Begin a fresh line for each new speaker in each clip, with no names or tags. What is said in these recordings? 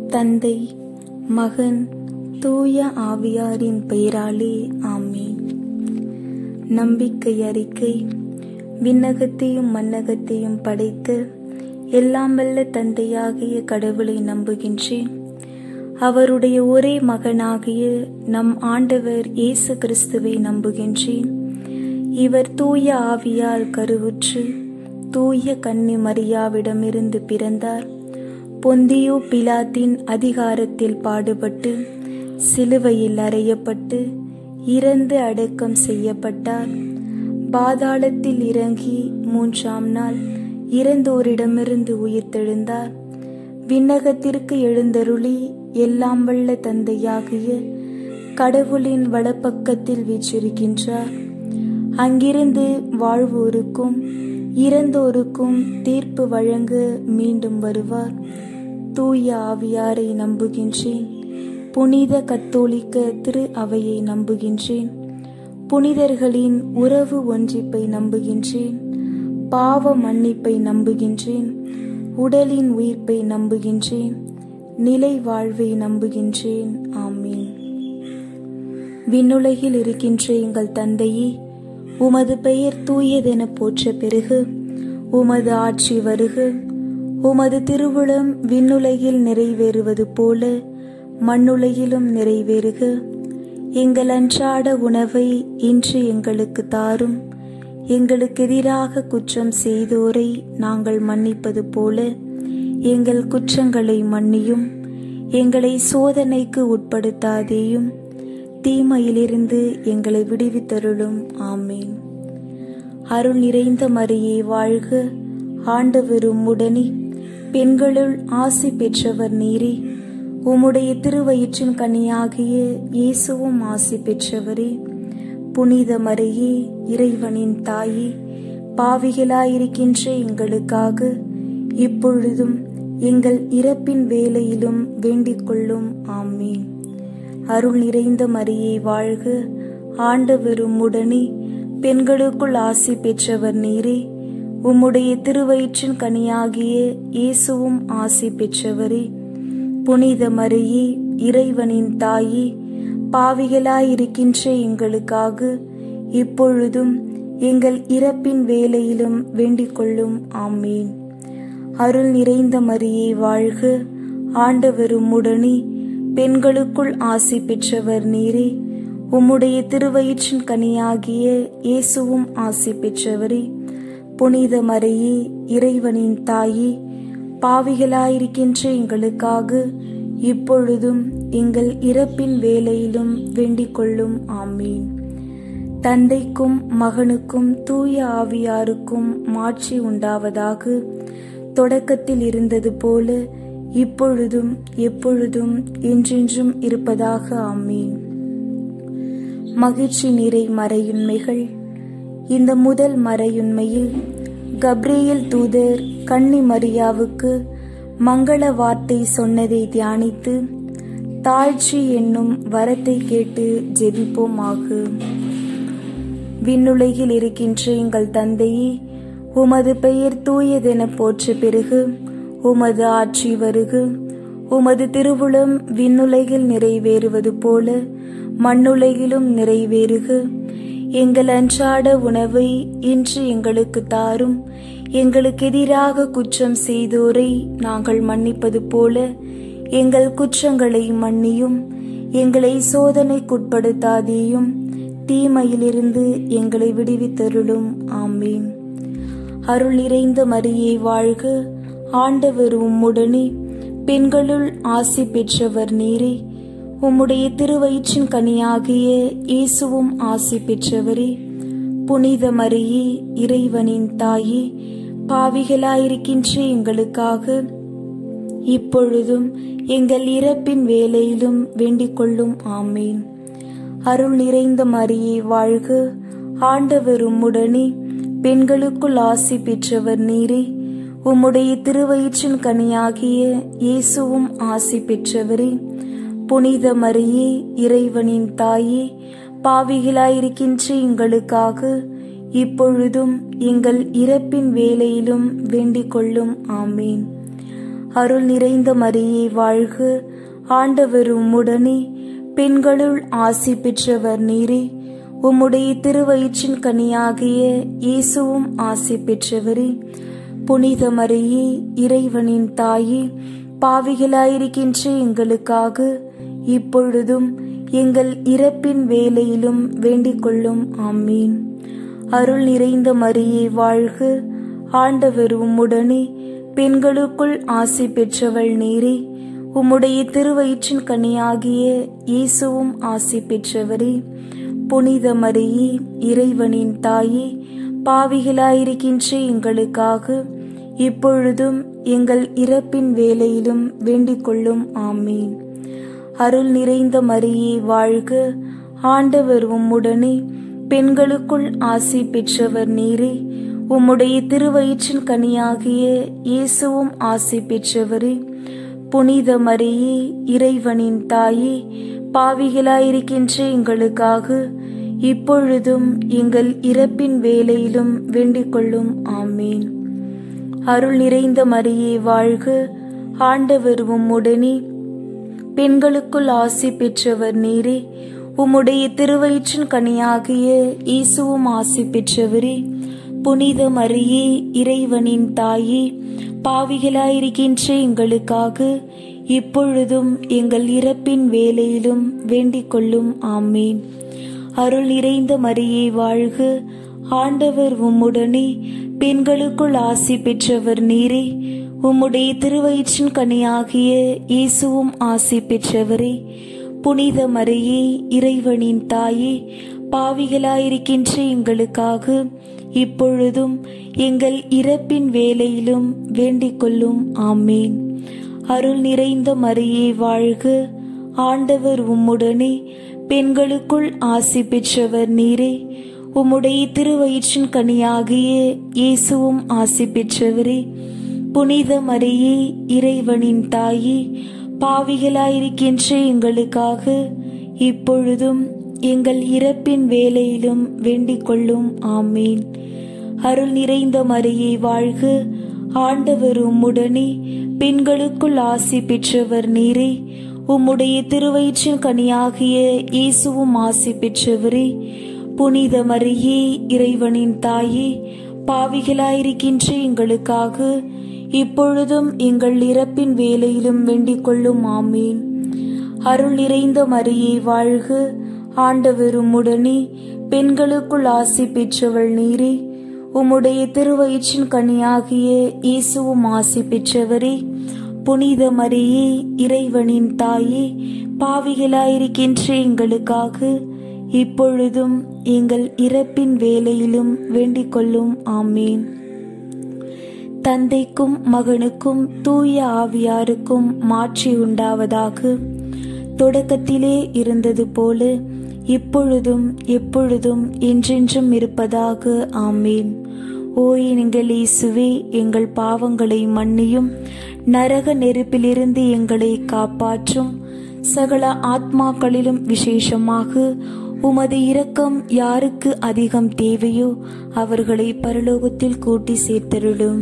தந்தை மகன் தூய ஆவியாரின் பெயராலே ஆமேன் நம்பிக்கை அறிக்கை விண்ணகத்தையும் மன்னகத்தையும் படைத்த எல்லாம் வல்ல தந்தையாகிய கடவுளை நம்புகின்றேன் அவருடைய ஒரே மகனாகிய நம் ஆண்டவர் இயேசு கிறிஸ்துவை நம்புகின்றேன் இவர் தூய ஆவியால் கருவுற்று தூய கன்னி மரியாவிடமிருந்து பிறந்தார் பொந்தியோ பிலாத்தின் அதிகாரத்தில் பாடுபட்டு சிலுவையில் அறையப்பட்டு இறந்து அடக்கம் செய்யப்பட்டார் பாதாளத்தில் இறங்கி மூன்றாம் நாள் இறந்தோரிடமிருந்து உயிர்த்தெழுந்தார் விண்ணகத்திற்கு எழுந்தருளி எல்லாம் வல்ல தந்தையாகிய கடவுளின் வலப்பக்கத்தில் வீற்றிருக்கின்றார் அங்கிருந்து வாழ்வோருக்கும் இறந்தோருக்கும் தீர்ப்பு வழங்க மீண்டும் வருவார் தூய ஆவியாரை நம்புகின்றேன் புனித கத்தோலிக்க திரு அவையை நம்புகின்றேன் புனிதர்களின் உறவு ஒன்றிப்பை நம்புகின்றேன் பாவ மன்னிப்பை நம்புகின்றேன் உடலின் உயிர்ப்பை நம்புகின்றேன் நிலை வாழ்வை நம்புகின்றேன் ஆமீன் விண்ணுலகில் இருக்கின்ற எங்கள் தந்தையே உமது பெயர் தூயதென போற்ற பெருகு உமது ஆட்சி வருக உமது திருவுளம் விண்ணுலகில் நிறைவேறுவது போல மண்ணுலகிலும் நிறைவேறுக எங்கள் அன்றாட உணவை இன்று எங்களுக்கு தாரும் எங்களுக்கு எதிராக குற்றம் செய்தோரை நாங்கள் மன்னிப்பது போல எங்கள் குற்றங்களை மன்னியும் எங்களை சோதனைக்கு உட்படுத்தாதேயும் தீமையிலிருந்து எங்களை விடுவித்தருளும் ஆமேன் அருள் நிறைந்த மரியே வாழ்க ஆண்டவரும் உடனே பெண்களுள் ஆசி பெற்றவர் நீரே உம்முடைய திருவயிற்றின் கனியாகிய இயேசுவும் ஆசி பெற்றவரே புனித மரியே இறைவனின் தாயே பாவிகளாயிருக்கின்ற எங்களுக்காக இப்பொழுதும் எங்கள் இறப்பின் வேலையிலும் வேண்டிக் கொள்ளும் ஆமீன் அருள் நிறைந்த மரியே வாழ்க ஆண்டவரும் உடனே பெண்களுக்குள் ஆசி பெற்றவர் நீரே உம்முடைய திருவயிற்றின் கனியாகிய இயேசுவும் ஆசி பெற்றவரே புனித மரியே இறைவனின் தாயே பாவிகளாயிருக்கின்ற எங்களுக்காக இப்பொழுதும் எங்கள் இறப்பின் வேலையிலும் வேண்டிக் கொள்ளும் ஆமீன் அருள் நிறைந்த மரியே வாழ்க ஆண்டவரும் உடனே பெண்களுக்குள் ஆசி பெற்றவர் நீரே உம்முடைய திருவயிற்றின் கனியாகிய இயேசுவும் ஆசி பெற்றவரே புனித மரியே இறைவனின் தாயே பாவிகளாயிருக்கின்ற எங்களுக்காக இப்பொழுதும் எங்கள் இறப்பின் வேலையிலும் வேண்டிக் கொள்ளும் ஆமீன் தந்தைக்கும் மகனுக்கும் தூய ஆவியாருக்கும் மாட்சி உண்டாவதாக தொடக்கத்தில் இருந்தது போல இப்பொழுதும் எப்பொழுதும் என்றென்றும் இருப்பதாக ஆமீன் மகிழ்ச்சி நிறை மறையுண்மைகள் இந்த முதல் மறையுண்மையில் கப்ரியேல் தூதர் கன்னி மரியாவுக்கு மங்கள வார்த்தை சொன்னதை தியானித்து தாழ்ச்சி என்னும் வரத்தை கேட்டு ஜெபிப்போமாக விண்ணுலகில் இருக்கின்ற எங்கள் தந்தையே உமது பெயர் தூயதென போற்ற பிறகு உமது ஆட்சி வருகு உமது திருவுளம் விண்ணுலகில் நிறைவேறுவது போல மண்ணுலகிலும் நிறைவேறுக எங்கள் அன்றாட உணவை இன்று எங்களுக்கு தாரும் எங்களுக்கு எதிராக குற்றம் செய்தோரை நாங்கள் மன்னிப்பது போல எங்கள் குற்றங்களை மன்னியும் எங்களை சோதனைக்குட்படுத்தாதேயும் தீமையிலிருந்து எங்களை விடுவித்தருளும் ஆமீன் அருள் நிறைந்த மரியே வாழ்க ஆண்டவர் உம்முடனே பெண்களுள் ஆசி பெற்றவர் நீரே உம்முடைய திருவயிற்றின் கனியாகிய இயேசுவும் ஆசி பெற்றவரே புனித மரியே இறைவனின் தாயே பாவிகளாயிருக்கின்ற எங்களுக்காக இப்பொழுதும் எங்கள் இறப்பின் வேலையிலும் வேண்டிக் கொள்ளும் ஆமீன் அருள் நிறைந்த மரியே வாழ்க ஆண்டவர் உம்முடனே பெண்களுக்குள் ஆசி பெற்றவர் நீரே உம்முடைய திருவயிற்றின் கனியாகிய இயேசுவும் ஆசி பெற்றவரே புனித மரியே இறைவனின் தாயே பாவிகளாயிருக்கின்ற எங்களுக்காக இப்பொழுதும் எங்கள் இறப்பின் வேலையிலும் வேண்டிக் கொள்ளும் ஆமீன் அருள் நிறைந்த மரியே வாழ்க ஆண்டவர் உம்முடனே பெண்களுள் ஆசி பெற்றவர் நீரே உம்முடைய திருவயிற்றின் கனியாகிய இயேசுவும் ஆசி பெற்றவரே புனித மரியே இறைவனின் தாயே பாவிகளாயிருக்கின்ற எங்களுக்காக இப்பொழுதும் எங்கள் இறப்பின் வேலையிலும் வேண்டிக் கொள்ளும் ஆமீன் அருள் நிறைந்த மரியே வாழ்க ஆண்டவர் உம்முடனே பெண்களுக்குள் ஆசி பெற்றவள் நீரே உம்முடைய திருவயிற்றின் கனியாகிய இயேசுவும் ஆசி பெற்றவரே புனித மரியே இறைவனின் தாயே பாவிகளாயிருக்கின்ற எங்களுக்காக இப்பொழுதும் எங்கள் இறப்பின் வேலையிலும் வேண்டிக் கொள்ளும் ஆமீன் அருள் நிறைந்த மரியே வாழ்க ஆண்டவர் உம்முடனே பெண்களுக்குள் ஆசி பெற்றவர் நீரே உம்முடைய திருவயிற்றின் கனியாகிய இயேசுவும் ஆசி பெற்றவரே புனித மரியே இறைவனின் தாயே பாவிகளாயிருக்கின்ற எங்களுக்காக இப்பொழுதும் எங்கள் இறப்பின் வேலையிலும் வேண்டிக் கொள்ளும் ஆமீன் அருள் நிறைந்த மரியே வாழ்க ஆண்டவர் உம்முடனே பெண்களுக்குள் ஆசி பெற்றவர் நீரே உம்முடைய திருவயிற்றின் கனியாகிய இயேசுவும் ஆசி பெற்றவரே புனித மரியே இறைவனின் தாயே பாவிகளாயிருக்கின்ற எங்களுக்காக இப்பொழுதும் எங்கள் இறப்பின் வேலையிலும் வேண்டிக் கொள்ளும் ஆமீன் அருள் நிறைந்த மரியே வாழ்க ஆண்டவர் உம்முடனே பெண்களுக்குள் ஆசி பெற்றவர் நீரே உம்முடைய திருவயிற்றின் கனியாகிய இயேசுவும் ஆசி பெற்றவரே புனித மரியே இறைவனின் தாயே பாவிகளாயிருக்கின்ற எங்களுக்காக இப்பொழுதும் எங்கள் இறப்பின் வேலையிலும் வேண்டிக் கொள்ளும் ஆமீன் அருள் நிறைந்த மரியே வாழ்க ஆண்டவர் உம்முடனே பெண்களுக்குள் ஆசி பெற்றவர் நீரே உம்முடைய திருவயிற்றின் கனியாகிய இயேசுவும் ஆசி பெற்றவரே புனித மரியே இறைவனின் தாயே பாவிகளாயிருக்கின்ற எங்களுக்காக இப்பொழுதும் எங்கள் இறப்பின் வேலையிலும் வேண்டிக் கொள்ளும் ஆமீன் அருள் நிறைந்த மரியே வாழ்க ஆண்டவர் உம்முடனே பெண்களுக்குள் ஆசி பெற்றவர் நீரே உம்முடைய திருவயிற்றின் கனியாகிய இயேசுவும் ஆசி பெற்றவரே புனித மரியே இறைவனின் தாயே பாவிகளாயிருக்கின்ற எங்களுக்காக இப்பொழுதும் எங்கள் இறப்பின் வேலையிலும் வேண்டிக் கொள்ளும் ஆமீன் அருள் நிறைந்த மரியே வாழ்க ஆண்டவர் உம்முடனே பெண்களுக்குள் ஆசி பெற்றவள் நீரே உம்முடைய திருவயிற்றின் கனியாகிய இயேசுவும் ஆசி பெற்றவரே புனித மரியே இறைவனின் தாயே பாவிகளாயிருக்கின்ற எங்களுக்காக இப்பொழுதும் எங்கள் இறப்பின் வேலையிலும் வேண்டிக் கொள்ளும் ஆமீன் தந்தைக்கும் மகனுக்கும் தூய ஆவியாருக்கும் மாற்றி உண்டாவதாக தொடக்கத்திலே இருந்தது போல இப்பொழுதும் எப்பொழுதும் என்றென்றும் இருப்பதாக ஆமேன் ஓய் எங்கள் இயேசுவே எங்கள் பாவங்களை மன்னியும் நரக நெருப்பிலிருந்து எங்களை காப்பாற்றும் சகல ஆத்மாக்களிலும் விசேஷமாக உமது இரக்கம் யாருக்கு அதிகம் தேவையோ அவர்களை பரலோகத்தில் கூட்டி சேர்த்தருளும்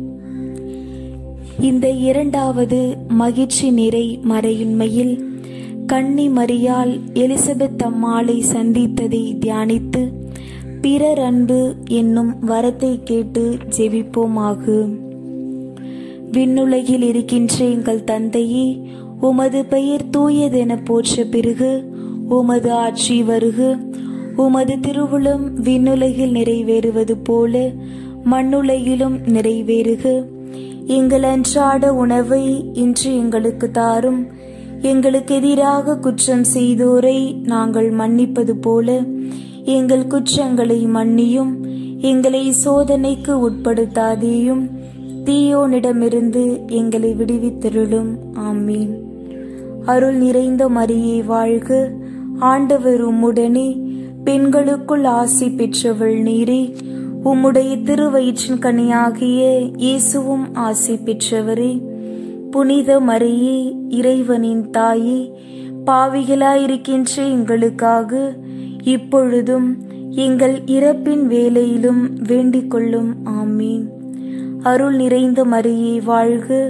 இந்த இரண்டாவது மகிழ்ச்சி நிறை மறையின்மையில் கன்னி மரியால் எலிசபெத் அம்மாளை சந்தித்ததை தியானித்து பிறர் அன்பு என்னும் வரத்தை கேட்டு ஜெபிப்போமாக விண்ணுலகில் இருக்கின்ற எங்கள் தந்தையே உமது பெயர் தூயதென போற்ற பிறகு உமது ஆட்சி வருக உமது திருவுளம் விண்ணுலகில் நிறைவேறுவது போல மண்ணுலகிலும் நிறைவேறுக எங்கள் அன்றாட உணவை இன்று எங்களுக்கு தாரும் எங்களுக்கு எதிராக குற்றம் செய்தோரை நாங்கள் மன்னிப்பது போல எங்கள் குற்றங்களை மன்னியும் எங்களை சோதனைக்கு உட்படுத்தாதேயும் தீயோனிடமிருந்து எங்களை விடுவித்திருளும் ஆமீன் அருள் நிறைந்த மரியே வாழ்க ஆண்டவர் உம்முடனே பெண்களுக்குள் ஆசி பெற்றவள் நீரே உம்முடைய திருவயிற்றின் கனியாகிய இயேசுவும் ஆசி பெற்றவரே புனித மரியே இறைவனின் தாயே பாவிகளாயிருக்கின்ற எங்களுக்காக இப்பொழுதும் எங்கள் இறப்பின் வேலையிலும் வேண்டிக் கொள்ளும் ஆமீன் அருள் நிறைந்த மரியே வாழ்க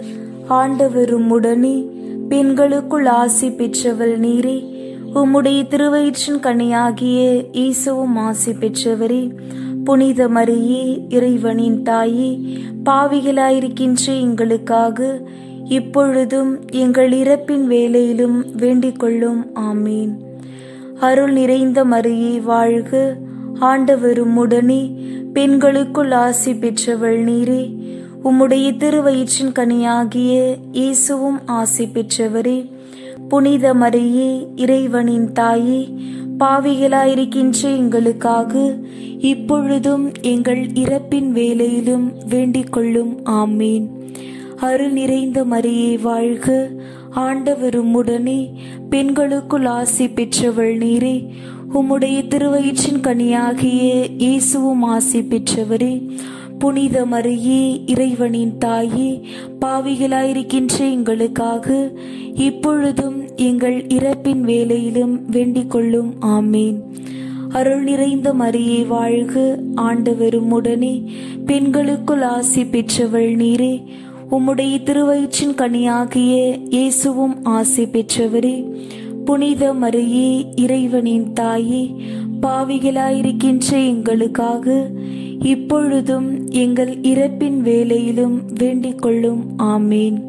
ஆண்டவரும் உடனே பெண்களுக்குள் ஆசி பெற்றவள் நீரே உம்முடைய திருவயிற்றின் கனியாகிய ஈசவும் ஆசி பெற்றவரே புனித மரியே இறைவனின் தாயே பாவிகளாயிருக்கின்ற எங்களுக்காக இப்பொழுதும் எங்கள் இறப்பின் வேலையிலும் வேண்டிக் கொள்ளும் ஆமீன் அருள் நிறைந்த மரியே வாழ்க ஆண்டவரும் உடனே பெண்களுக்குள் ஆசி பெற்றவள் நீரே உம்முடைய திருவயிற்றின் கனியாகிய இயேசுவும் ஆசி பெற்றவரே புனித மரியே இறைவனின் தாயே பாவிகளாயிருக்கின்ற எங்களுக்காக இப்பொழுதும் எங்கள் இறப்பின் வேலையிலும் வேண்டிக் கொள்ளும் ஆமீன் அருள் நிறைந்த மரியே வாழ்க ஆண்டவரும் உடனே பெண்களுக்குள் ஆசி பெற்றவள் நீரே உம்முடைய திருவயிற்றின் கனியாகிய இயேசுவும் ஆசி பெற்றவரே புனித மரியே இறைவனின் தாயே பாவிகளாயிருக்கின்ற எங்களுக்காக இப்பொழுதும் எங்கள் இறப்பின் வேலையிலும் வேண்டிக் கொள்ளும் ஆமீன் அருள் நிறைந்த மரியே வாழ்க ஆண்டவரும் உடனே பெண்களுக்குள் ஆசி பெற்றவள் நீரே உம்முடைய திருவயிற்றின் கனியாகிய இயேசுவும் ஆசி பெற்றவரே புனித மரியே இறைவனின் தாயே பாவிகளாயிருக்கின்ற எங்களுக்காக இப்பொழுதும் எங்கள் இறப்பின் வேலையிலும் வேண்டிக் கொள்ளும் ஆமீன்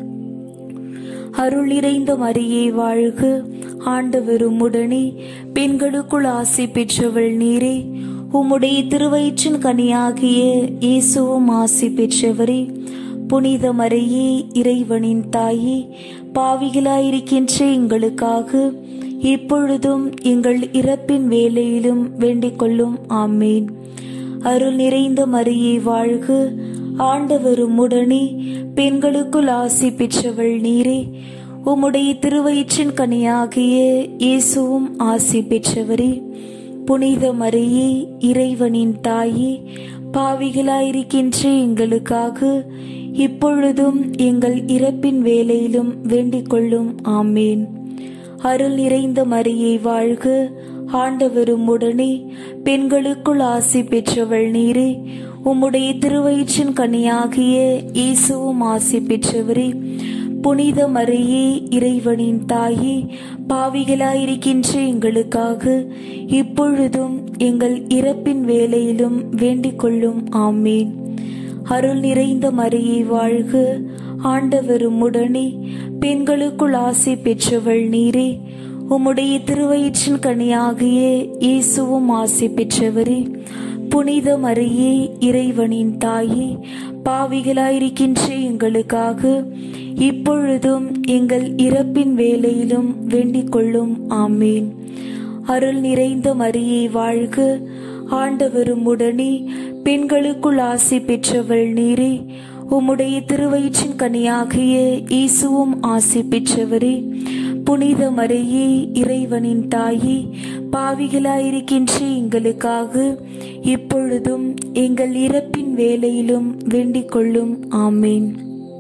அருள் நிறைந்த மரியே வாழ்க ஆண்டவரும் உடனே பெண்களுக்குள் ஆசி பெற்றவள் நீரே உம்முடைய திருவயிற்றின் கனியாகிய இயேசுவும் ஆசி பெற்றவரே புனித மரியே இறைவனின் தாயே பாவிகளாயிருக்கின்ற எங்களுக்காக இப்பொழுதும் எங்கள் இறப்பின் வேலையிலும் வேண்டிக் கொள்ளும் ஆமீன் அருள் நிறைந்த மரியே வாழ்க ஆண்டவரும் உடனே பெண்களுக்குள் ஆசி பெற்றவள் நீரே உம்முடைய திருவயிற்றின் கனியாகிய இயேசுவும் ஆசி பெற்றவரே புனித மரியே இறைவனின் தாயே பாவிகளாயிருக்கின்ற எங்களுக்காக இப்பொழுதும் எங்கள் இறப்பின் வேலையிலும் வேண்டிக் கொள்ளும் ஆமேன் அருள் நிறைந்த மரியே வாழ்க ஆண்டவரும் உடனே பெண்களுக்குள் ஆசி பெற்றவள் நீரே உம்முடைய திருவயிற்றின் கனியாகிய இயேசுவும் ஆசி பெற்றவரே புனித மரியே இறைவனின் தாயே பாவிகளாயிருக்கின்ற எங்களுக்காக இப்பொழுதும் எங்கள் இறப்பின் வேலையிலும் வேண்டிக் கொள்ளும் ஆமேன் அருள் நிறைந்த மரியே வாழ்க ஆண்டவரும் உடனே பெண்களுக்குள் ஆசி பெற்றவள் நீரே உம்முடைய திருவயிற்றின் கனியாகிய இயேசுவும் ஆசி பெற்றவரே புனித மரியே இறைவனின் தாயே பாவிகளாயிருக்கின்ற எங்களுக்காக இப்பொழுதும் எங்கள் இறப்பின் வேலையிலும் வேண்டிக் கொள்ளும் ஆமேன் அருள் நிறைந்த மரியே வாழ்க ஆண்டவரும் உடனே பெண்களுக்குள் ஆசி பெற்றவள் நீரே உம்முடைய திருவயிற்றின் கனியாகிய இயேசுவும் ஆசி பெற்றவரே புனித மரியே இறைவனின் தாயே பாவிகளாயிருக்கின்ற எங்களுக்காக இப்பொழுதும் எங்கள் இறப்பின் வேலையிலும் வேண்டிக் கொள்ளும் ஆமேன்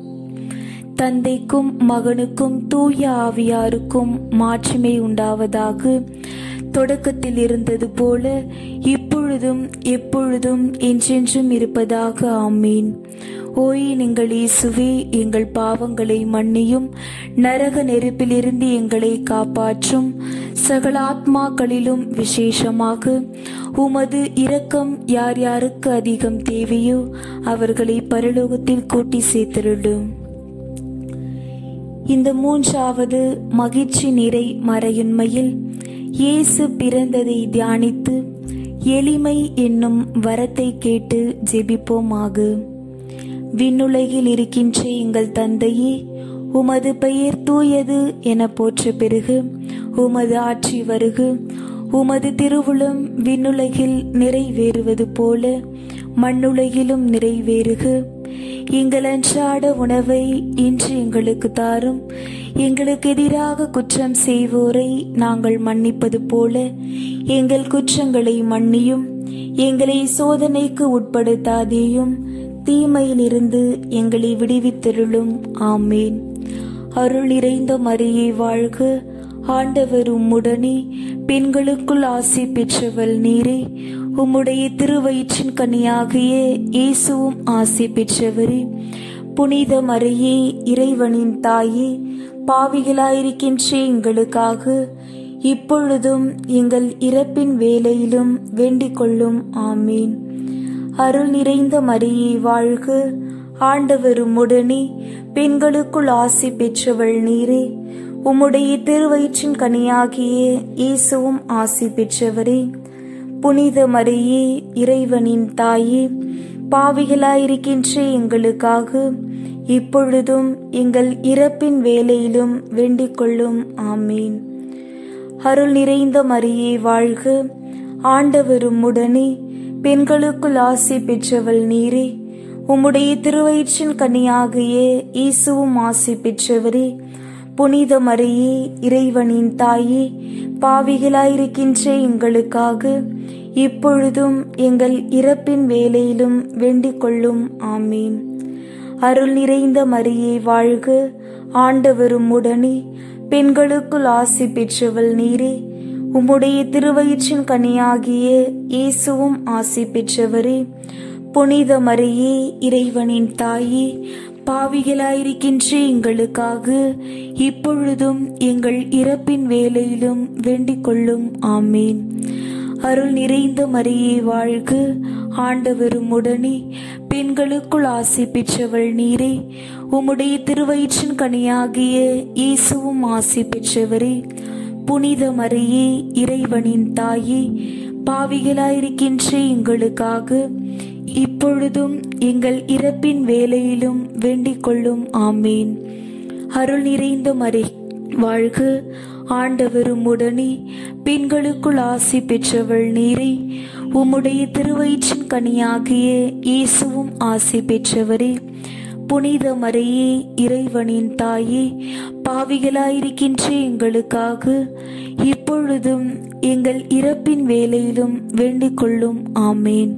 தந்தைக்கும் மகனுக்கும் தூய ஆவியாருக்கும் மாட்சிமை உண்டாவதாக தொடக்கத்தில் இருந்தது போல இப்பொழுதும் எப்பொழுதும் என்றென்றும் இருப்பதாக ஆமீன் ஓய் நீங்கள் இயேசுவே எங்கள் பாவங்களை மன்னியும் நரக நெருப்பிலிருந்து எங்களை காப்பாற்றும் சகல ஆத்மாக்களிலும் விசேஷமாக உமது இரக்கம் யார் யாருக்கு அதிகம் தேவையோ அவர்களை பரலோகத்தில் கூட்டி சேர்த்திருடும் இந்த மூன்றாவது மகிழ்ச்சி நிறை மறையுண்மையில் இயேசு பிறந்ததை தியானித்து எளிமை என்னும் வரத்தை கேட்டு ஜெபிப்போமாக விண்ணுலகில் இருக்கின்ற எங்கள் தந்தையே உமது பெயர் தூயது என போற்ற பிறகு உமது ஆட்சி வருகு உமது திருவுளம் விண்ணுலகில் நிறைவேறுவது போல மண்ணுலகிலும் நிறைவேறுக எங்கள் அன்றாட உணவை இன்று எங்களுக்கு தாரும் எங்களுக்கு எதிராக குற்றம் செய்வோரை நாங்கள் மன்னிப்பது போல எங்கள் குற்றங்களை மன்னியும் எங்களை சோதனைக்கு உட்படுத்தாதேயும் தீமையிலிருந்து எங்களை விடுவித்தருளும் ஆமேன் அருள் இறைந்த மரியே வாழ்க ஆண்டவர் உம்முடனே பெண்களுக்குள் ஆசி பெற்றவள் நீரே உம்முடைய திருவயிற்றின் கனியாகிய இயேசுவும் ஆசி பெற்றவரே புனித மரியே இறைவனின் தாயே பாவிகளாயிருக்கின்ற எங்களுக்காக இப்பொழுதும் எங்கள் இறப்பின் வேலையிலும் வேண்டிக் கொள்ளும் ஆமீன் அருள் நிறைந்த மரியே வாழ்க ஆண்டவரும் உடனே பெண்களுக்குள் ஆசி பெற்றவள் நீரே உம்முடைய திருவயிற்றின் கனியாகிய இயேசுவும் ஆசி பெற்றவரே புனித மரியே இறைவனின் தாயே பாவிகளாயிருக்கின்ற எங்களுக்காக இப்பொழுதும் எங்கள் இறப்பின் வேலையிலும் வேண்டிக் கொள்ளும் ஆமீன் அருள் நிறைந்த மரியே வாழ்க ஆண்டவரும் உடனே பெண்களுக்குள் ஆசி பெற்றவள் நீரே உம்முடைய திருவயிற்றின் கனியாகிய இயேசுவும் ஆசி பெற்றவரே புனித மரியே இறைவனின் தாயே பாவிகளாயிருக்கின்ற எங்களுக்காக இப்பொழுதும் எங்கள் இறப்பின் வேலையிலும் வேண்டிக் கொள்ளும் ஆமீன் அருள் நிறைந்த மரியே வாழ்க ஆண்டவரும் உடனே பெண்களுக்குள் ஆசி பெற்றவள் நீரே உம்முடைய திருவயிற்றின் கனியாகிய இயேசுவும் ஆசி பெற்றவரே புனித மரியே இறைவனின் தாயே பாவிகளாயிருக்கின்ற எங்களுக்காக இப்பொழுதும் எங்கள் இறப்பின் வேலையிலும் வேண்டிக் கொள்ளும் ஆமீன் அருள் நிறைந்த மரியே வாழ்க ஆண்டவரும் உடனே பெண்களுக்குள் ஆசி பெற்றவள் நீரே உம்முடைய திருவயிற்றின் கனியாகிய இயேசுவும் ஆசி பெற்றவரே புனித மரியே இறைவனின் தாயே பாவிகளாயிருக்கின்ற எங்களுக்காக இப்பொழுதும் எங்கள் இறப்பின் வேலையிலும் வேண்டிக் கொள்ளும் ஆமீன் அருள் நிறைந்த மரி வாழ்க ஆண்டவரும் உடனே பெண்களுக்குள் ஆசி பெற்றவள் நீரே உம்முடைய திருவயிற்றின் கனியாகிய இயேசுவும் ஆசி பெற்றவரே புனித மரியே இறைவனின் தாயே பாவிகளாயிருக்கின்ற எங்களுக்காக இப்பொழுதும் எங்கள் இறப்பின் வேலையிலும் வேண்டிக் கொள்ளும் ஆமேன்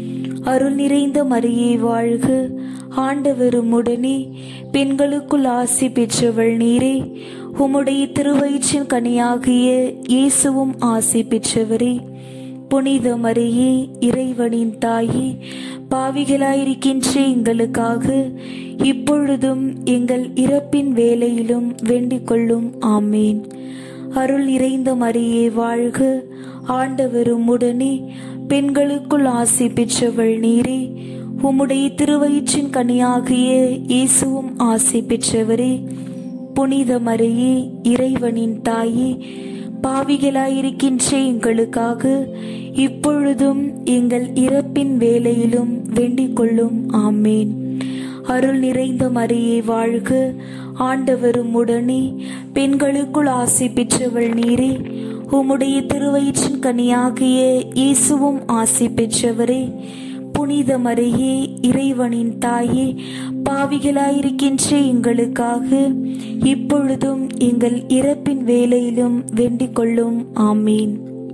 அருள் நிறைந்த மரியே வாழ்க ஆண்டவரும் உடனே பெண்களுக்குள் ஆசி பெற்றவள் நீரே உம்முடைய திருவயிற்றின் கனியாகிய இயேசுவும் ஆசி பெற்றவரே புனித மரியே இறைவனின் தாயே பாவிகளாயிருக்கின்ற எங்களுக்காக இப்பொழுதும் எங்கள் இறப்பின் வேலையிலும் வேண்டிக் கொள்ளும் ஆமேன் அருள் நிறைந்த மரியே வாழ்க ஆண்டவரும் உடனே பெண்களுக்குள் ஆசி பெற்றவள் நீரே உம்முடைய திருவயிற்றின் கனியாகிய இயேசுவும் ஆசி பெற்றவரே புனித மரியே இறைவனின் தாயே பாவிகளாயிருக்கின்ற எங்களுக்காக இப்பொழுதும் எங்கள் இறப்பின் வேலையிலும் வேண்டிக் கொள்ளும் ஆமேன் அருள் நிறைந்த மரியே வாழ்க ஆண்டவரும் உடனே பெண்களுக்குள் ஆசி பெற்றவள் நீரே உம்முடைய திருவயிற்றின் கனியாகிய இயேசுவும் ஆசி பெற்றவரே புனித மரியே இறைவனின் தாயே பாவிகளாயிருக்கின்ற எங்களுக்காக இப்பொழுதும் எங்கள் இறப்பின் வேலையிலும் வேண்டிக் கொள்ளும் ஆமீன்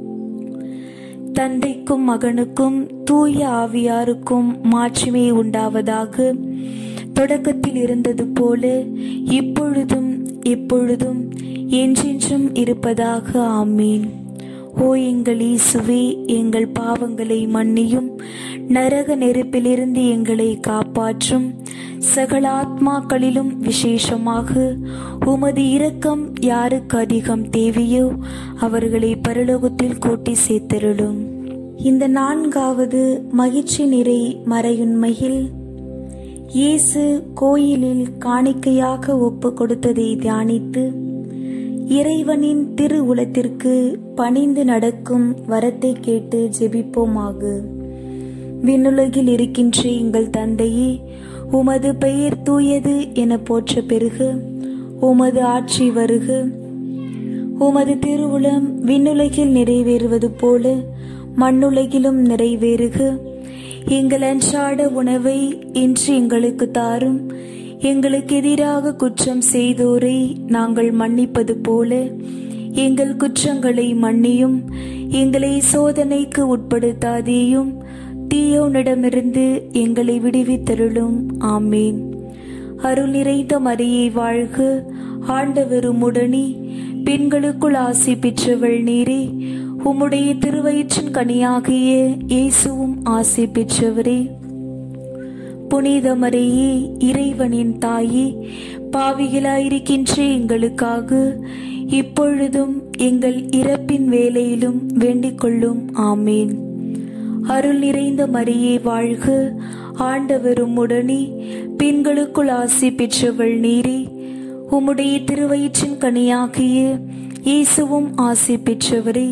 தந்தைக்கும் மகனுக்கும் தூய ஆவியாருக்கும் மாட்சிமே உண்டாவதாக தொடக்கத்தில் இருந்தது போல இப்பொழுதும் எப்பொழுதும் என்றென்றும் இருப்பதாக ஆமீன் ஓ எங்கள் இயேசுவே எங்கள் பாவங்களை மன்னியும் நரக நெருப்பிலிருந்து எங்களை காப்பாற்றும் சகல ஆத்மாக்களிலும் விசேஷமாக உமது இரக்கம் யாருக்கு அதிகம் தேவையோ அவர்களை பரலோகத்தில் கூட்டி சேர்த்தருளும் இந்த நான்காவது மகிழ்ச்சி நிறை மறையுண்மையில் இயேசு கோயிலில் காணிக்கையாக ஒப்பு கொடுத்ததை தியானித்து இறைவனின் திரு உலத்திற்கு பணிந்து நடக்கும் வரத்தை கேட்டு ஜெபிப்போமாக விண்ணுலகில் இருக்கின்ற எங்கள் தந்தையே உமது பெயர் தூயது என போற்ற பெருக உமது ஆட்சி வருக உமது திருவுளம் விண்ணுலகில் நிறைவேறுவது போல மண்ணுலகிலும் நிறைவேறுக எங்கள் அன்றாட உணவை இன்று எங்களுக்கு தாரும் எங்களுக்கு எதிராக குற்றம் செய்தோரை நாங்கள் மன்னிப்பது போல எங்கள் குற்றங்களை மன்னியும் எங்களை சோதனைக்கு உட்படுத்தாதேயும் தீயோனிடமிருந்து எங்களை விடுவித்தருளும் ஆமேன் அருள் நிறைந்த மரியை வாழ்க ஆண்டவரும் உடனே பெண்களுக்குள் ஆசி பெற்றவள் நீரே உம்முடைய திருவயிற்றின் கனியாகிய இயேசுவும் ஆசி பெற்றவரே புனித மரியே இறைவனின் தாயே பாவிகளாயிருக்கின்ற எங்களுக்காக இப்பொழுதும் எங்கள் இறப்பின் வேலையிலும் வேண்டிக் கொள்ளும் ஆமேன் அருள் நிறைந்த மரியே வாழ்க ஆண்டவரும் உடனே பெண்களுக்குள் ஆசி பெற்றவள் நீரே உம்முடைய திருவயிற்றின் கனியாகிய இயேசுவும் ஆசி பெற்றவரே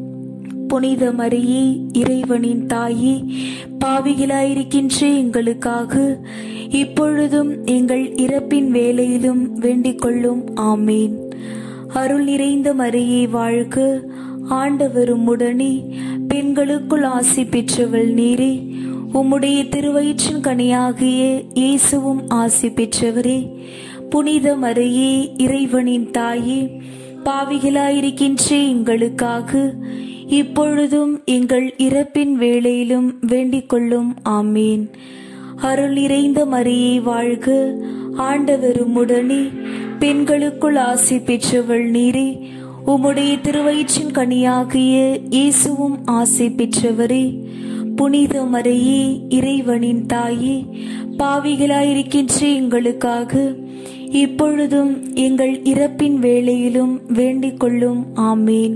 புனித மரியே இறைவனின் தாயே பாவிகளாயிருக்கின்ற எங்களுக்காக இப்பொழுதும் எங்கள் இறப்பின் வேலையிலும் வேண்டிக் கொள்ளும் ஆமேன் அருள் நிறைந்த மரியே வாழ்க ஆண்டவரும் உடனே பெண்களுக்குள் ஆசி பெற்றவள் நீரே உம்முடைய திருவயிற்றின் கனியாகிய இயேசுவும் ஆசி பெற்றவரே புனித மரியே இறைவனின் தாயே பாவிகளாயிருக்கின்ற எங்களுக்காக இப்பொழுதும் எங்கள் இறப்பின் வேளையிலும் வேண்டிக் கொள்ளும் ஆமீன் அருள் நிறைந்த மரியே வாழ்க ஆண்டவரும் உடனே பெண்களுக்குள் ஆசி பெற்றவள் நீரே உம்முடைய திருவயிற்றின் கனியாகிய இயேசுவும் ஆசி பெற்றவரே புனித மரியே இறைவனின் தாயே பாவிகளாயிருக்கின்ற எங்களுக்காக இப்பொழுதும் எங்கள் இறப்பின் வேளையிலும் வேண்டிக் கொள்ளும் ஆமீன்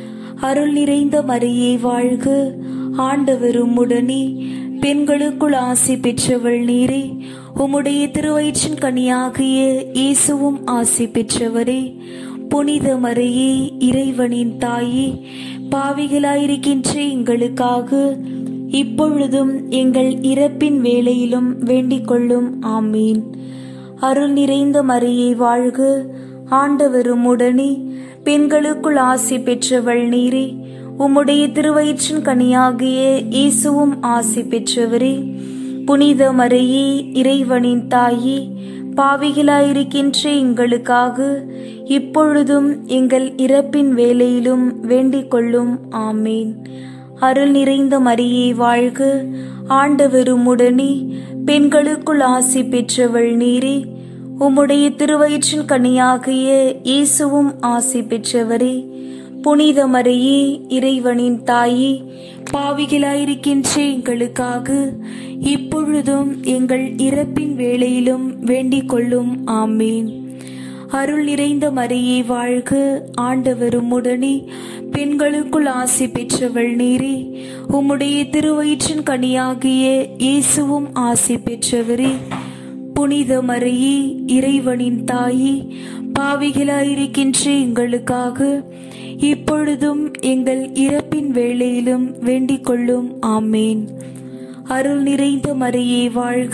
அருள் நிறைந்த மரியே வாழ்க ஆண்டவரும் உடனே பெண்களுக்குள் ஆசி பெற்றவள் நீரே உம்முடைய திருவயிற்றின் கனியாகிய இயேசுவும் ஆசி பெற்றவரே புனித மரியே இறைவனின் தாயே பாவிகளாயிருக்கின்ற எங்களுக்காக இப்பொழுதும் எங்கள் இறப்பின் வேளையிலும் வேண்டிக் கொள்ளும் ஆமீன் அருள் நிறைந்த மரியே வாழ்க ஆண்டவரும் உடனே பெண்களுக்குள் ஆசி பெற்றவள் நீரே உம்முடைய திருவயிற்றின் கனியாகிய இயேசுவும் ஆசி பெற்றவரே புனித மரியே இறைவனின் தாயே பாவிகளாயிருக்கின்ற எங்களுக்காக இப்பொழுதும் எங்கள் இறப்பின் வேலையிலும் வேண்டிக் கொள்ளும் ஆமேன் அருள் நிறைந்த மரியே வாழ்க ஆண்டவரும் உடனே பெண்களுக்குள் ஆசி பெற்றவள் நீரே உம்முடைய திருவயிற்றின் கனியாகிய இயேசுவும் ஆசி பெற்றவரே புனித மரியே இறைவனின் தாயே பாவிகளாயிருக்கின்ற எங்களுக்காக இப்பொழுதும் எங்கள் இறப்பின் வேளையிலும் வேண்டிக் கொள்ளும் ஆமீன் அருள் நிறைந்த மரியே வாழ்க ஆண்டவரும் உடனே பெண்களுக்குள் ஆசி பெற்றவள் நீரே உம்முடைய திருவயிற்றின் கனியாகிய இயேசுவும் ஆசி பெற்றவரே புனித மரியே இறைவனின் தாயே பாவிகளாயிருக்கின்ற எங்களுக்காக இப்பொழுதும் எங்கள் இறப்பின் வேளையிலும் வேண்டிக் கொள்ளும் ஆமேன் அருள் நிறைந்த மரியே வாழ்க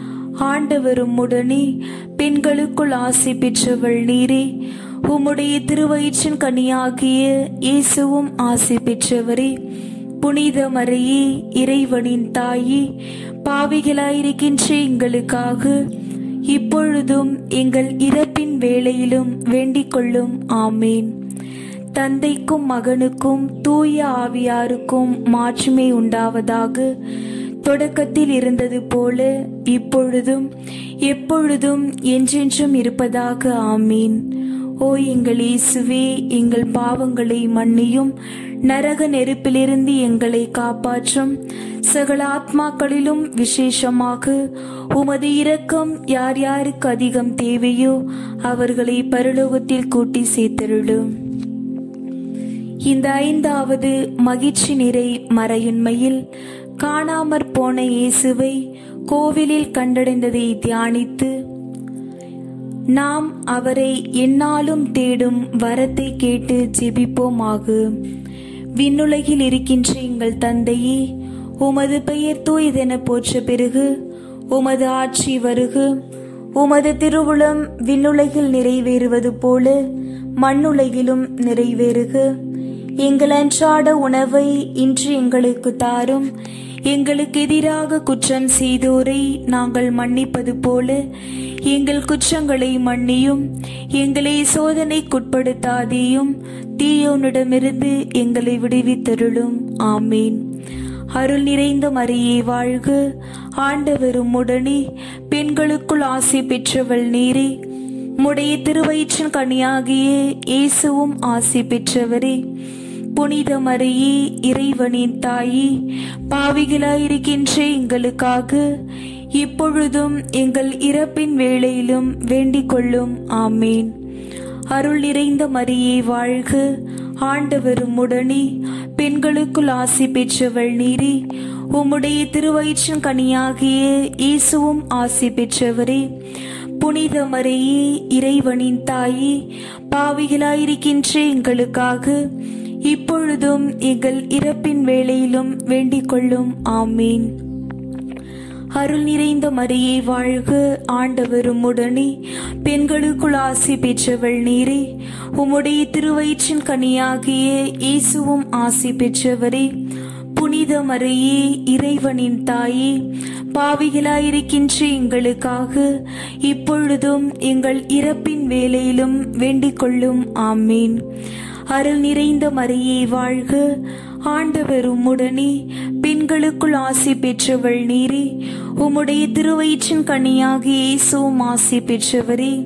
ஆண்டவரும் உடனே பெண்களுக்குள் ஆசி பெற்றவள் நீரே உம்முடைய திருவயிற்றின் கனியாகிய இயேசுவும் ஆசி பெற்றவரே புனித மரியே இறைவனின் தாயே பாவிகளாயிருக்கின்ற எங்களுக்காக இப்பொழுதும் எங்கள் இறப்பின் வேளையிலும் வேண்டிக் கொள்ளும் ஆமேன் தந்தைக்கும் மகனுக்கும் தூய ஆவியாருக்கும் மாற்றுமை உண்டாவதாக தொடக்கத்தில் இருந்தது போல இப்பொழுதும் எப்பொழுதும் என்றென்றும் இருப்பதாக ஆமீன் ஓ எங்கள் இயேசுவே எங்கள் பாவங்களை மன்னியும் நரக நெருப்பிலிருந்து எங்களை காப்பாற்றும் சகல ஆத்மாக்களிலும் விசேஷமாக உமது இரக்கம் யார் யாருக்கு அதிகம் தேவையோ அவர்களை பரலோகத்தில் கூட்டி சேர்த்தருளும் இந்த ஐந்தாவது மகிழ்ச்சி நிறை மறையுண்மையில் காணாமற் போன இயேசுவை கோவிலில் கண்டடைந்ததை தியானித்து நாம் அவரை எந்நாளும் தேடும் வரத்தை கேட்டு ஜெபிப்போமாக விண்ணுலகில் இருக்கின்ற எங்கள் தந்தையே உமது பெயர் தூயதென போற்ற பிறகு உமது ஆட்சி வருகு உமது திருவுளம் விண்ணுலகில் நிறைவேறுவது போல மண்ணுலகிலும் நிறைவேறுக எங்கள் அன்றாட உணவை இன்று எங்களுக்கு தாரும் எங்களுக்கு எதிராக குற்றம் செய்தோரை நாங்கள் மன்னிப்பது போல எங்கள் குற்றங்களை மன்னியும் எங்களை சோதனைக்குட்படுத்தாதேயும் தீயோனிடமிருந்து எங்களை விடுவித்தருளும் ஆமேன் அருள் நிறைந்த மரியே வாழ்க ஆண்டவரும் உடனே பெண்களுக்குள் ஆசை பெற்றவள் நீரே முடைய திருவயிற்றின் கனியாகிய இயேசுவும் ஆசி பெற்றவரே புனித மரியே இறைவனின் தாயே பாவிகளாயிருக்கின்ற எங்களுக்காக இப்பொழுதும் எங்கள் இறப்பின் வேளையிலும் வேண்டிக் கொள்ளும் ஆமீன் அருள் நிறைந்த மரியே வாழ்க ஆண்டவரும் உடனே பெண்களுக்குள் ஆசி பெற்றவள் நீரே உம்முடைய திருவயிற்றின் கனியாகிய இயேசுவும் ஆசி பெற்றவரே புனித மரியே இறைவனின் தாயே பாவிகளாயிருக்கின்ற எங்களுக்காக இப்பொழுதும் எங்கள் இறப்பின் வேளையிலும் வேண்டிக் கொள்ளும் ஆமீன் அருள் நிறைந்த மரியே வாழ்க ஆண்டவரும் உடனே பெண்களுக்குள் ஆசி பெற்றவள் நீரே உம்முடைய திருவயிற்றின் கனியாகிய இயேசுவும் ஆசி பெற்றவரே புனித மரியே இறைவனின் தாயே பாவிகளாயிருக்கின்ற எங்களுக்காக இப்பொழுதும் எங்கள் இறப்பின் வேளையிலும் வேண்டிக் கொள்ளும் ஆமீன் அருள் நிறைந்த மரியே வாழ்க ஆண்டவர் உம்முடனே பெண்களுக்குள் ஆசி பெற்றவள் நீரே உம்முடைய திருவயிற்றின் கனியாகிய இயேசுவும் ஆசி பெற்றவரே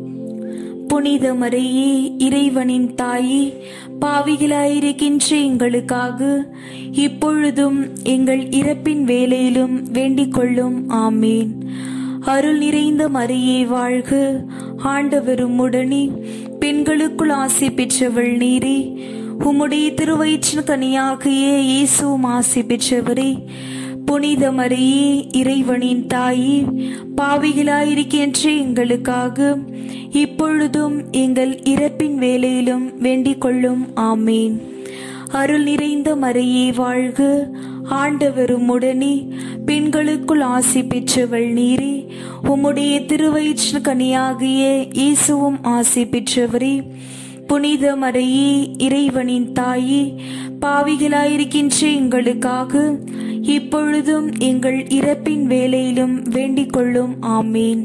புனித மரியே இறைவனின் தாயே பாவிகளாயிருக்கின்ற எங்களுக்காக இப்பொழுதும் எங்கள் இறப்பின் வேளையிலும் வேண்டிக் கொள்ளும் ஆமீன் அருள் நிறைந்த மரியே வாழ்க ஆண்டவரும் உடனே பெண்களுக்குள் ஆசி பெற்றவள் நீரே உம்முடைய திருவயிற்றின் கனியாகிய இயேசுவும் ஆசி பெற்றவரே புனித மரியே இறைவனின் தாயே பாவிகளாயிருக்கின்ற எங்களுக்காக இப்பொழுதும் எங்கள் இறப்பின் வேளையிலும் வேண்டிக் கொள்ளும் ஆமீன் அருள் நிறைந்த மரியே வாழ்க ஆண்டவரும் உடனே பெண்களுக்குள் ஆசி பெற்றவள் நீரே உம்முடைய திருவயிற்றின் கனியாகிய இயேசுவும் ஆசி பெற்றவரே புனித மரியே இறைவனின் தாயே பாவிகளாயிருக்கின்ற எங்களுக்காக இப்பொழுதும் எங்கள் இறப்பின் வேளையிலும் வேண்டிக் கொள்ளும் ஆமீன்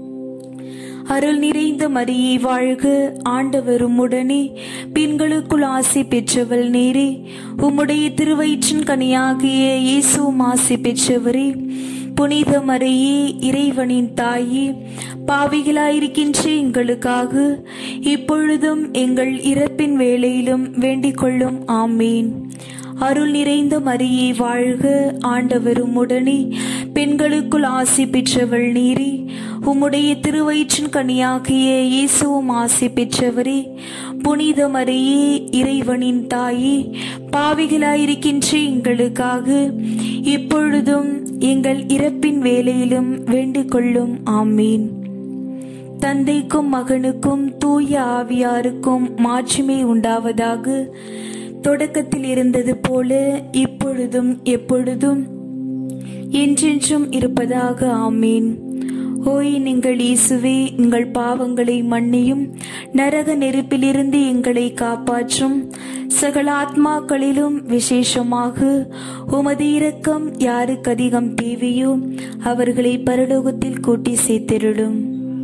அருள் நிறைந்த மரியே வாழ்க ஆண்டவரும் உடனே பெண்களுக்குள் ஆசி பெற்றவள் நேரே உம்முடைய திருவயிற்றின் கனியாகிய இயேசுவும் ஆசி பெற்றவரே புனித மரியே இறைவனின் தாயே பாவிகளாயிருக்கின்ற எங்களுக்காக இப்பொழுதும் எங்கள் இறப்பின் வேளையிலும் வேண்டிக் கொள்ளும் ஆமீன் அருள் நிறைந்த மரியே வாழ்க ஆண்டவரும் உடனே பெண்களுக்குள் ஆசி பெற்றவள் நீரே உம்முடைய திருவயிற்றின் கனியாகிய இயேசுவும் ஆசி பெற்றவரே புனித மரியே இறைவனின் தாயே பாவிகளாயிருக்கின்ற எங்களுக்காக இப்பொழுதும் எங்கள் இறப்பின் வேளையிலும் வேண்டிக் கொள்ளும் ஆமீன் தந்தைக்கும் மகனுக்கும் தூய ஆவியாருக்கும் மாட்சிமை உண்டாவதாக தொடக்கத்தில் இருந்தது போல இப்பொழுதும் எப்பொழுதும் என்றென்றும் இருப்பதாக ஆமீன் ஓய் நீங்கள் இயேசுவே எங்கள் பாவங்களை மன்னியும் நரக நெருப்பிலிருந்து எங்களை காப்பாற்றும் சகல ஆத்மாக்களிலும் விசேஷமாக உமது இரக்கம் யாருக்கு அதிகம் தேவையோ அவர்களை பரலோகத்தில் கூட்டி சேர்த்திருடும்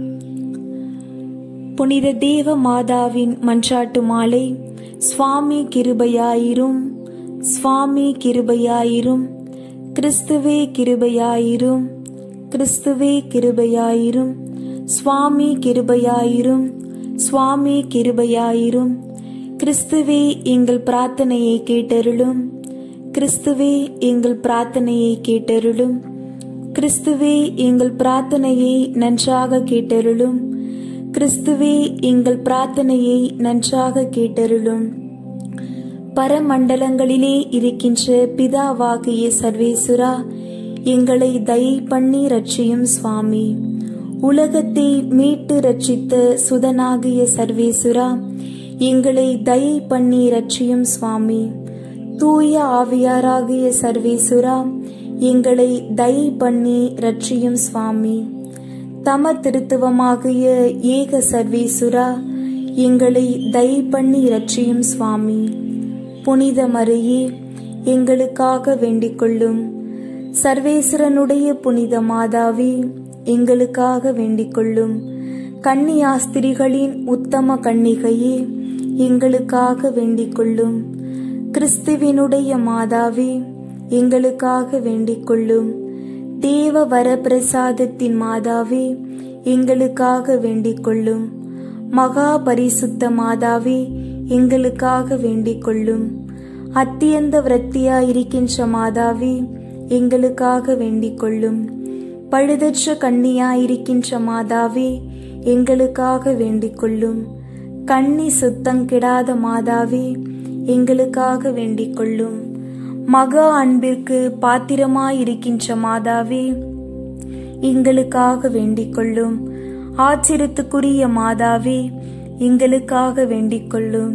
புனித தேவ மாதாவின் மன்றாட்டு மாலை சுவாமி கிருபையாயிரும் சுவாமி கிருபையாயிரும் கிறிஸ்துவே கிருபையாயிரும் கிறிஸ்துவே கிருபையாயிரும் சுவாமி கிருபையாயிரும் சுவாமி கிருபையாயிரும் கிறிஸ்துவே எங்கள் பிரார்த்தனையை கேட்டருளும் கிறிஸ்துவே எங்கள் பிரார்த்தனையை கேட்டருளும் கிறிஸ்துவே எங்கள் பிரார்த்தனையை நன்றாக கேட்டருளும் கிறிஸ்துவே எங்கள் பிரார்த்தனையை நன்றாக கேட்டருளும் பரமண்டலங்களிலே இருக்கின்ற பிதாவாகிய சர்வேசுரா எங்களை தயை பண்ணி ரட்சியும் சுவாமி உலகத்தை மீட்டு ரட்சித்த சுதனாகிய சர்வேசுரா எங்களை தயை பண்ணி ரட்சியும் சுவாமி தூய ஆவியாராகிய சர்வேசுரா எங்களை தயை பண்ணி ரட்சியும் சுவாமி தம திருத்துவமாகிய ஏக சர்வேசுரா எங்களை தயை பண்ணி ரட்சியும் சுவாமி புனித மரியே எங்களுக்காக வேண்டிக் கொள்ளும் சர்வேஸ்வரனுடைய புனித மாதாவே எங்களுக்காக வேண்டிக் கொள்ளும் கன்னியாஸ்திரிகளின் உத்தம கன்னிகையே எங்களுக்காக வேண்டிக் கொள்ளும் கிறிஸ்துவினுடைய மாதாவே எங்களுக்காக வேண்டிக் கொள்ளும் தேவ வரப்பிரசாதத்தின் மாதாவே எங்களுக்காக வேண்டிக் கொள்ளும் மகா பரிசுத்த மாதாவே எங்களுக்காக வேண்டிக் கொள்ளும் அத்தியந்த விரத்தியாயிருக்கின்ற மாதாவே எங்களுக்காக வேண்டிக் கொள்ளும் பழுதற்ற கன்னியாயிருக்கின்ற மாதாவே எங்களுக்காக வேண்டிக் கொள்ளும் கன்னி சுத்தங்கிடாத மாதாவே எங்களுக்காக வேண்டிக் கொள்ளும் மகா அன்பிற்கு பாத்திரமாயிருக்கின்ற மாதாவே எங்களுக்காக வேண்டிக் கொள்ளும் ஆச்சரியத்துக்குரிய மாதாவே எங்களுக்காக வேண்டிக் கொள்ளும்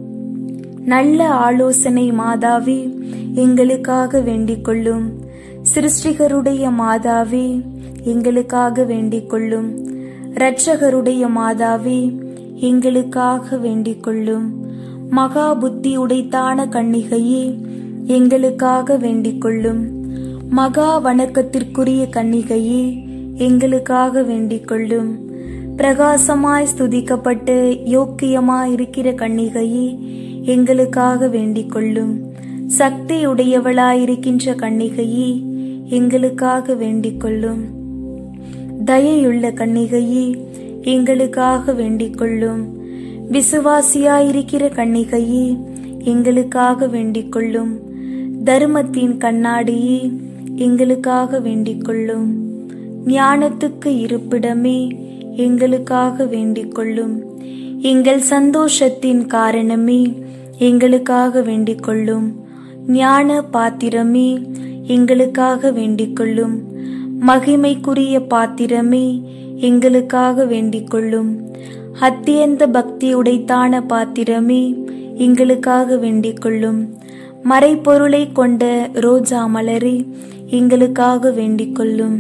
நல்ல ஆலோசனை மாதாவே எங்களுக்காக வேண்டிக் கொள்ளும் சிருஷ்டிகருடைய மாதாவே எங்களுக்காக வேண்டிக் கொள்ளும் இரட்சகருடைய மாதாவே எங்களுக்காக வேண்டிக் கொள்ளும் மகா புத்தி உடைத்தான கன்னிகையே எங்களுக்காக வேண்டிக் கொள்ளும் மகா வணக்கத்திற்குரிய கன்னிகையே எங்களுக்காக வேண்டிக் கொள்ளும் பிரகாசமாய் ஸ்துதிக்கப்பட்டு யோக்கியமாய் இருக்கிற கன்னிகையே எங்களுக்காக வேண்டிக் கொள்ளும் சக்தி உடையவளாயிருக்கின்ற கன்னிகையே எங்களுக்காக வேண்டிக் கொள்ளும் தயையுள்ள கன்னிகையே எங்களுக்காக வேண்டிக் கொள்ளும் விசுவாசியாயிருக்கிற கன்னிகையே எங்களுக்காக வேண்டிக் கொள்ளும் தர்மத்தின் கண்ணாடியே எங்களுக்காக வேண்டிக் கொள்ளும் ஞானத்துக்கு இருப்பிடமே எங்களுக்காக வேண்டிக் கொள்ளும் எங்கள் சந்தோஷத்தின் காரணமே எங்களுக்காக வேண்டிக் கொள்ளும் ஞான பாத்திரமே எங்களுக்காக வேண்டிக் கொள்ளும் மகிமைக்குரிய பாத்திரமே எங்களுக்காக வேண்டிக் கொள்ளும் அத்தியந்த பக்தி உடைத்தான பாத்திரமே எங்களுக்காக வேண்டிக் கொள்ளும் மறைப்பொருளை கொண்ட ரோஜா மலரே எங்களுக்காக வேண்டிக் கொள்ளும்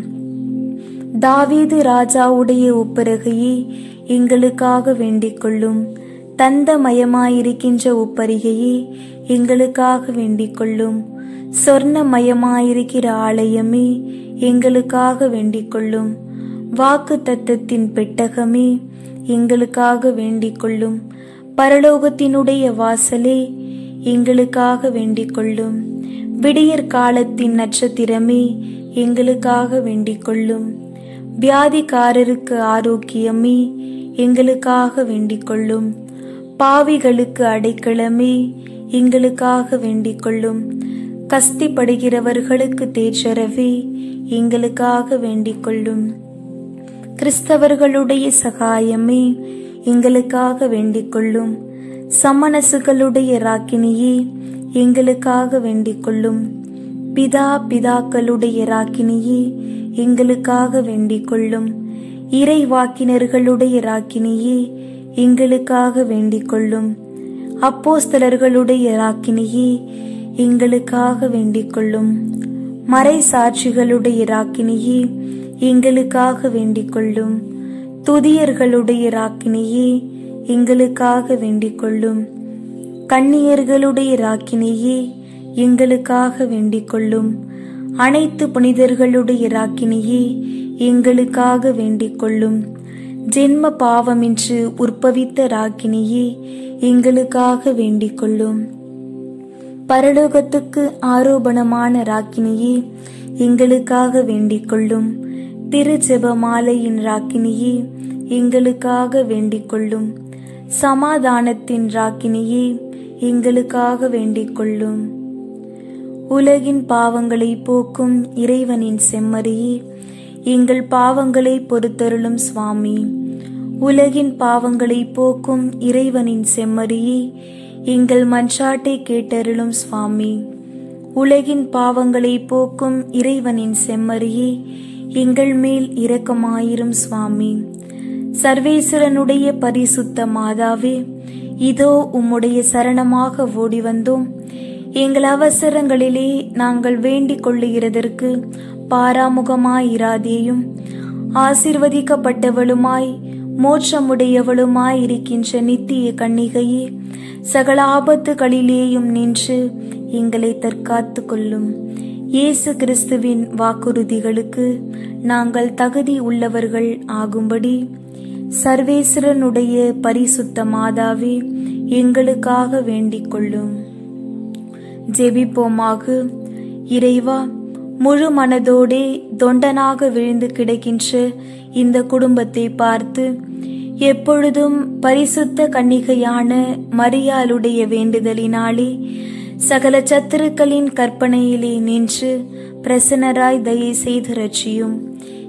தாவீது ராஜாவுடைய ஒப்பரகையே எங்களுக்காக வேண்டிக் கொள்ளும் தந்தமயமாயிருக்கின்ற ஒப்பரிகையே எங்களுக்காக வேண்டிக் கொள்ளும் சொர்ணமயமாயிருக்கிற ஆலயமே எங்களுக்காக வேண்டிக் கொள்ளும் வாக்கு தத்தத்தின் பெட்டகமே எங்களுக்காக வேண்டிக் கொள்ளும் பரலோகத்தினுடைய வாசலே எங்களுக்காக வேண்டிக் கொள்ளும் விடியற் காலத்தின் நட்சத்திரமே எங்களுக்காக வேண்டிக் கொள்ளும் வியாதிக்காரருக்கு ஆரோக்கியமே எங்களுக்காக வேண்டிக் கொள்ளும் பாவிகளுக்கு அடைக்கலமே எங்களுக்காக வேண்டிக் கொள்ளும் கஸ்திப்படுகிறவர்களுக்கு தேற்றரவே எங்களுக்காக வேண்டிக் கொள்ளும் கிறிஸ்தவர்களுடைய சகாயமே எங்களுக்காக வேண்டிக் கொள்ளும் சமணசுகளுடைய ராக்கினியே எங்களுக்காக வேண்டிக் கொள்ளும் பிதா பிதாக்களுடைய ராக்கினியே எங்களுக்காக வேண்டிக் கொள்ளும் இறை வாக்கினர்களுடைய ராக்கினியே எங்களுக்காக வேண்டிக் கொள்ளும் அப்போஸ்தலர்களுடைய ராக்கினியே எங்களுக்காக வேண்டிக் கொள்ளும் மறை சாட்சிகளுடைய ராக்கினியே எங்களுக்காக வேண்டிக் கொள்ளும் துதியர்களுடைய ராக்கினியே எங்களுக்காக வேண்டிக் கொள்ளும் கன்னியர்களுடைய ராக்கினியே எங்களுக்காக வேண்டிக் கொள்ளும் அனைத்து புனிதர்களுடைய ராக்கினியே எங்களுக்காக வேண்டிக் கொள்ளும் ஜென்ம பாவமின்று உற்பவித்த ராக்கினியே எங்களுக்காக வேண்டிக் கொள்ளும் பரலோகத்துக்கு ஆரோபணமான ராக்கினியே எங்களுக்காக வேண்டிக் கொள்ளும் திரு ஜெபமாலையின் ராக்கினியே எங்களுக்காக வேண்டிக் கொள்ளும் சமாதானத்தின் ராக்கினியே எங்களுக்காக வேண்டிக் கொள்ளும் உலகின் பாவங்களை போக்கும் இறைவனின் செம்மறியே எங்கள் பாவங்களை பொறுத்தருளும் சுவாமி உலகின் பாவங்களை போக்கும் இறைவனின் செம்மறியே எங்கள் மன்றாட்டை கேட்டருளும் சுவாமி உலகின் பாவங்களை போக்கும் இறைவனின் செம்மறியே எங்கள் மேல் இரக்கமாயிரும் சுவாமி சர்வேஸ்வரனுடைய பரிசுத்த மாதாவே இதோ உம்முடைய சரணமாக ஓடி வந்தோம் எங்கள் அவசரங்களிலே நாங்கள் வேண்டிக் கொள்ளுகிறதற்கு பாராமுகமாயிராதேயும் ஆசிர்வதிக்கப்பட்டவளுமாய் மோட்சமுடையவளுமாய் இருக்கின்ற நித்திய கன்னிகையே சகல ஆபத்துகளிலேயும் நின்று எங்களை தற்காத்து கொள்ளும் இயேசு கிறிஸ்துவின் வாக்குறுதிகளுக்கு நாங்கள் தகுதி உள்ளவர்கள் ஆகும்படி சர்வேஸ்வரனுடைய பரிசுத்த மாதாவே எங்களுக்காக வேண்டிக் கொள்ளும் ஜெபிப்போமாக இறைவா முழு மனதோடே தொண்டனாக விழுந்து கிடக்கின்ற இந்த குடும்பத்தை பார்த்து எப்பொழுதும் பரிசுத்த கன்னிகையான மரியாளுடைய வேண்டுதலினாலே சகல சத்துருக்களின் கற்பனையிலே நின்று பிரசன்னராய் தயை செய்து ரட்சியும்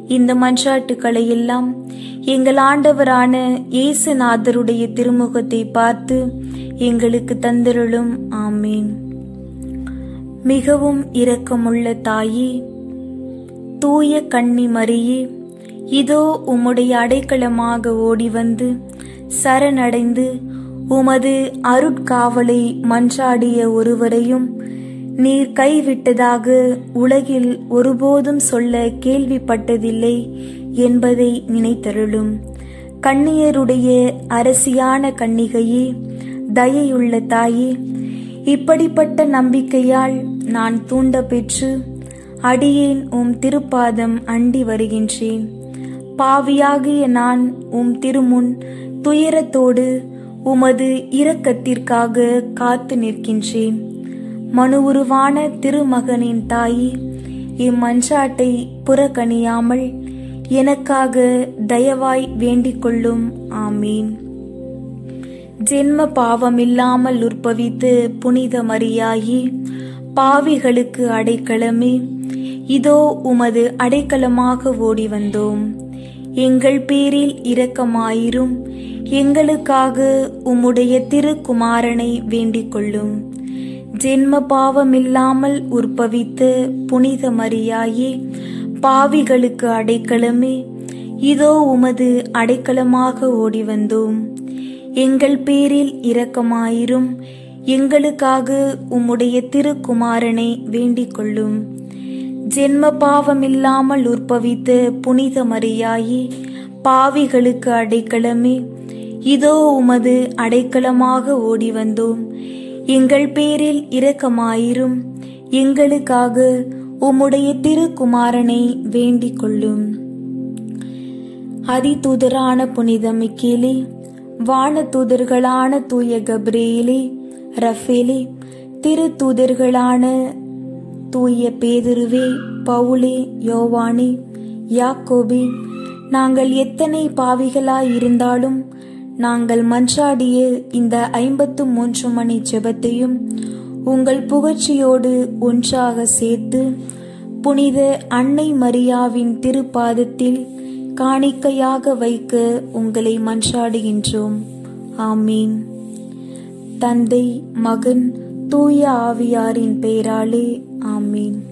இந்த மன்றாட்டுக்களை எல்லாம் எங்கள் ஆண்டவரான இயேசுநாதருடைய திருமுகத்தை பார்த்து எங்களுக்கு தந்திருளும் ஆமீன் மிகவும் இரக்கமுள்ள தாயே தூய கன்னி மரியே இதோ உம்முடைய அடைக்கலமாக ஓடி வந்து சரணடைந்து உமது அருட்காவலை மன்றாடிய ஒருவரையும் நீர் கைவிட்டதாக உலகில் ஒருபோதும் சொல்ல கேள்விப்பட்டதில்லை என்பதை நினைத்தருளும் கண்ணியருடைய அரசியான கன்னிகையே தயையுள்ள தாயே இப்படிப்பட்ட நம்பிக்கையால் நான் தூண்ட பெற்று அடியேன் உம் திருப்பாதம் அண்டி வருகின்றேன் பாவியாகிய நான் உம் திருமுன் துயரத்தோடு உமது இரக்கத்திற்காக காத்து நிற்கின்றேன் மனு உருவான திருமகனின் தாயே இம்மன்றாட்டை புறக்கணியாமல் எனக்காக தயவாய் வேண்டிக் கொள்ளும் ஆமீன் ஜென்ம பாவமில்லாமல் உற்பவித்து புனித மரியாயி பாவிகளுக்கு அடைக்கலமே இதோ உமது அடைக்கலமாக ஓடி வந்தோம் எங்கள் பேரில் இரக்கமாயிரும் எங்களுக்காக உம்முடைய திருக்குமாரனை வேண்டிக் கொள்ளும் ஜென்ம பாவமில்லாமல் உற்பவித்த புனித மரியாயே பாவிகளுக்கு அடைக்கலமே இதோ உமது அடைக்கலமாக ஓடி வந்தோம் எங்கள் பேரில் இரக்கமாயிரும் எங்களுக்காக உம்முடைய திருக்குமாரனை வேண்டிக் கொள்ளும் ஜென்ம பாவமில்லாமல் உற்பவித்த புனித மரியாயே பாவிகளுக்கு அடைக்கலமே இதோ உமது அடைக்கலமாக ஓடி வந்தோம் எங்கள் பேரில் இரக்கமாயிரும் எங்களுக்காக உம்முடைய திருக்குமாரனை வேண்டிக் கொள்ளும் அதிதூதரான புனித மிக்கேலே வான தூதர்களான தூய கப்ரேலே ரஃபேலே திரு தூதர்களான தூய பேதுருவே பவுலே யோவானே யாக்கோபே நாங்கள் எத்தனை பாவிகளாய் இருந்தாலும் நாங்கள் மன்றாடிய இந்த ஐம்பத்து மூன்று மணி ஜெபத்தையும் உங்கள் புகழ்ச்சியோடு ஒன்றாக சேர்த்து புனித அன்னை மரியாவின் திருப்பாதத்தில் காணிக்கையாக வைக்க உங்களை மன்றாடுகின்றோம் ஆமீன் தந்தை மகன் தூய ஆவியாரின் பெயராலே ஆமீன்